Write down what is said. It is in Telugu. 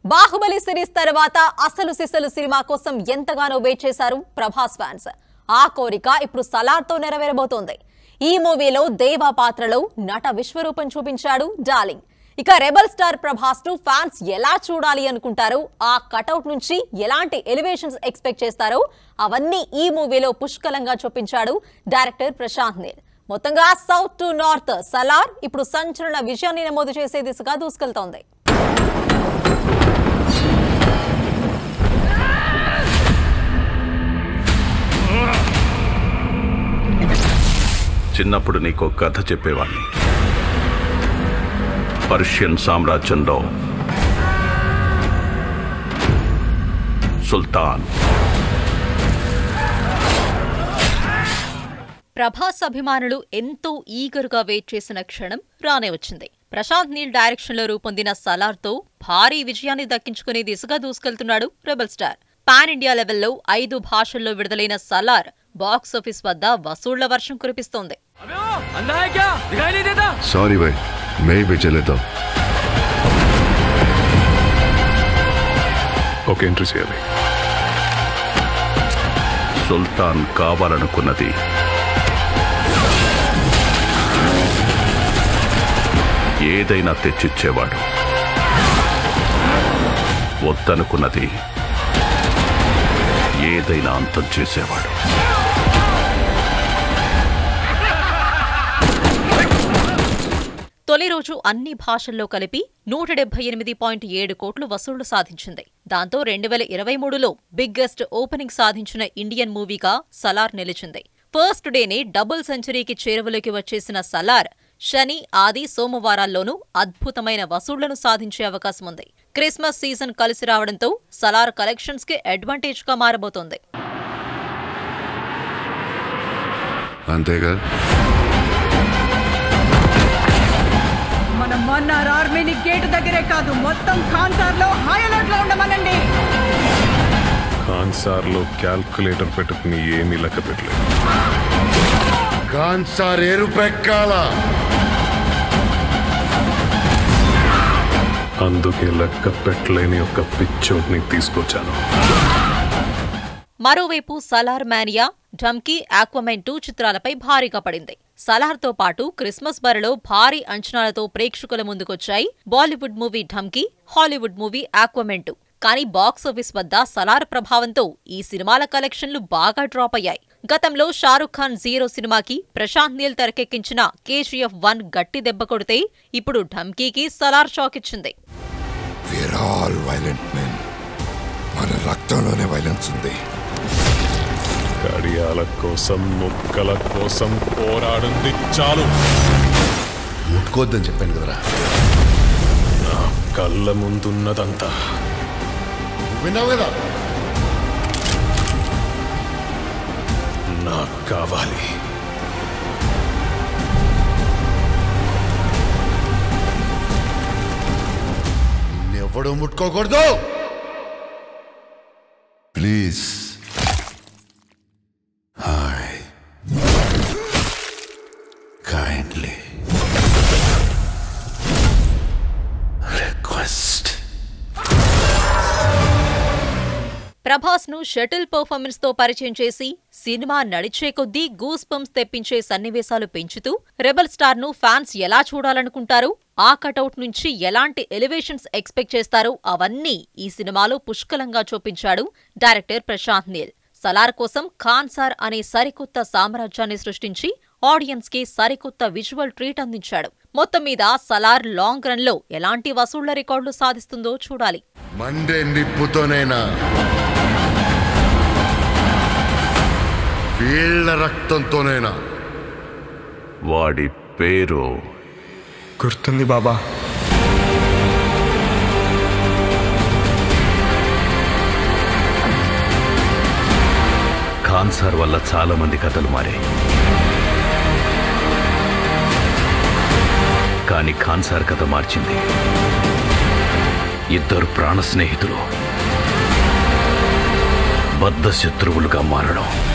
బాహుబలి సిరీస్ తర్వాత అసలు సిసలు సినిమా కోసం ఎంతగానో వెయిట్ చేశారు ప్రభాస్ ఫ్యాన్స్ ఆ కోరిక ఇప్పుడు సలార్తో నెరవేరబోతోంది ఈ మూవీలో దేవా పాత్రలో నట విశ్వరూపం చూపించాడు డార్లింగ్ ఇక రెబల్ స్టార్ ప్రభాస్ ను ఫ్యాన్స్ ఎలా చూడాలి అనుకుంటారో ఆ కటౌట్ నుంచి ఎలాంటి ఎలివేషన్స్ ఎక్స్పెక్ట్ చేస్తారో అవన్నీ ఈ మూవీలో పుష్కలంగా చూపించాడు డైరెక్టర్ ప్రశాంత్ నీల్ మొత్తంగా సౌత్ టు నార్త్ సలార్ ఇప్పుడు సంచలన విజయాన్ని నమోదు చేసే దిశగా దూసుకెళ్తోంది చిన్నప్పుడు నీకు ఒక కథ చెప్పేవాణ్ణి పర్షియన్ సామ్రాజ్యంలో సుల్తాన్ ప్రభాస్ అభిమానులు ఎంతో ఈగరుగా వెయిట్ చేసిన క్షణం రానే వచ్చింది ప్రశాంత్ నీల్ డైరెక్షన్ లో రూపొందిన సలార్తో భారీ విజయాన్ని దక్కించుకునే దిశగా దూసుకెళ్తున్నాడు రెబల్ స్టార్ పాన్ ఇండియా లెవెల్లో ఐదు భాషల్లో విడుదలైన సలార్ బాక్స్ ఆఫీస్ వద్ద వసూళ్ల వర్షం కురిపిస్తోంది अबे ओ अंधा है क्या दिखाई नहीं देता सॉरी भाई मैं ही बेचे लेता हूँ ఓకే ఎంట్రీ చేయాలి సుల్తాన్ కావాలనుకున్నది ఏదైనా తెచ్చిచ్చేవాడు వద్దనుకున్నది ఏదైనా అంతం చేసేవాడు తొలి రోజు అన్ని భాషల్లో కలిపి నూట డెబ్బై ఎనిమిది పాయింట్ ఏడు కోట్లు వసూళ్లు సాధించింది దాంతో రెండు వేల ఇరవై మూడులో బిగ్గెస్ట్ ఓపెనింగ్ సాధించిన ఇండియన్ మూవీగా సలార్ నిలిచింది ఫస్ట్ డేనే డబుల్ సెంచరీకి చేరువలోకి వచ్చేసిన సలార్ శని ఆది సోమవారాల్లోనూ అద్భుతమైన వసూళ్లను సాధించే అవకాశం ఉంది క్రిస్మస్ సీజన్ కలిసి రావడంతో సలార్ కలెక్షన్స్ కి అడ్వాంటేజ్ గా మారబోతోంది అంతేగా మన మన్నార్ ఆర్మీని గేటు దగ్గరే కాదు మొత్తం ఖాన్సార్ లో హై అలర్ట్ లో ఉండమనండి ఖాన్ సార్లో క్యాల్కులేటర్ పెట్టుకుని ఏమీ లెక్క పెట్టలేదు కాన్సార్ ఎరుపెక్కాల అందుకే లెక్క పెట్టలేని ఒక పిచ్చోడ్ని తీసుకొచ్చాను మరోవైపు Salaar mania Dunki Aquaman two చిత్రాలపై భారీగా పడింది సలార్తో పాటు క్రిస్మస్ బరిలో భారీ అంచనాలతో ప్రేక్షకుల ముందుకొచ్చాయి Bollywood movie Dunki Hollywood movie Aquaman two కానీ బాక్సాఫీస్ వద్ద సలార్ ప్రభావంతో ఈ సినిమాల కలెక్షన్లు బాగా డ్రాప్ అయ్యాయి గతంలో షారుఖ్ ఖాన్ జీరో సినిమాకి ప్రశాంత్ నీల్ తెరకెక్కించిన కేజీఎఫ్ వన్ గట్టి దెబ్బ కొడితే ఇప్పుడు ఢమ్కీకి సలార్ షాక్ ఇచ్చింది వేర్ ఆల్ వైలెంట్ మెన్ మన రక్తంలోనే వైలెన్స్ ఉంది కడియాల కోసం ముక్కల కోసం పోరాడింది చాలు ముట్టుకోవద్దని చెప్పాను కదరా నా కళ్ళ ముందున్నదంతా విన్నావు కదా నాకు కావాలి నిన్నెవ్వడూ ముట్టుకోకూడదు please hi kindly request Prabhas ను షటిల్ పర్ఫార్మెన్స్ తో పరిచయం చేసి సినిమా నడిచే కొద్దీ గూస్ బంప్స్ తెప్పించే సన్నివేశాలు పెంచుతూ రెబల్ స్టార్ ను ఫ్యాన్స్ ఎలా చూడాలనుకుంటారు ఆ కటౌట్ నుంచి ఎలాంటి ఎలివేషన్స్ ఎక్స్పెక్ట్ చేస్తారో అవన్నీ ఈ సినిమాలో పుష్కలంగా చూపించాడు డైరెక్టర్ ప్రశాంత్ నీల్ సలార్ కోసం ఖాన్ సార్ అనే సరికొత్త సామ్రాజ్యాన్ని సృష్టించి ఆడియన్స్ కి సరికొత్త విజువల్ ట్రీట్ అందించాడు మొత్తం మీద సలార్ లాంగ్ రన్ లో ఎలాంటి వసూళ్ల రికార్డులు సాధిస్తుందో చూడాలి మండే నిప్పుతోనైనా వీళ్ళ రక్తంతోనైనా వాడి పేరు గుర్తుంది బాబా ఖాన్సార్ వల్ల చాలా మంది కథలు మారాయి కానీ ఖాన్సార్ కథ మార్చింది ఇద్దరు ప్రాణ స్నేహితులు బద్ధ శత్రువులుగా మారడం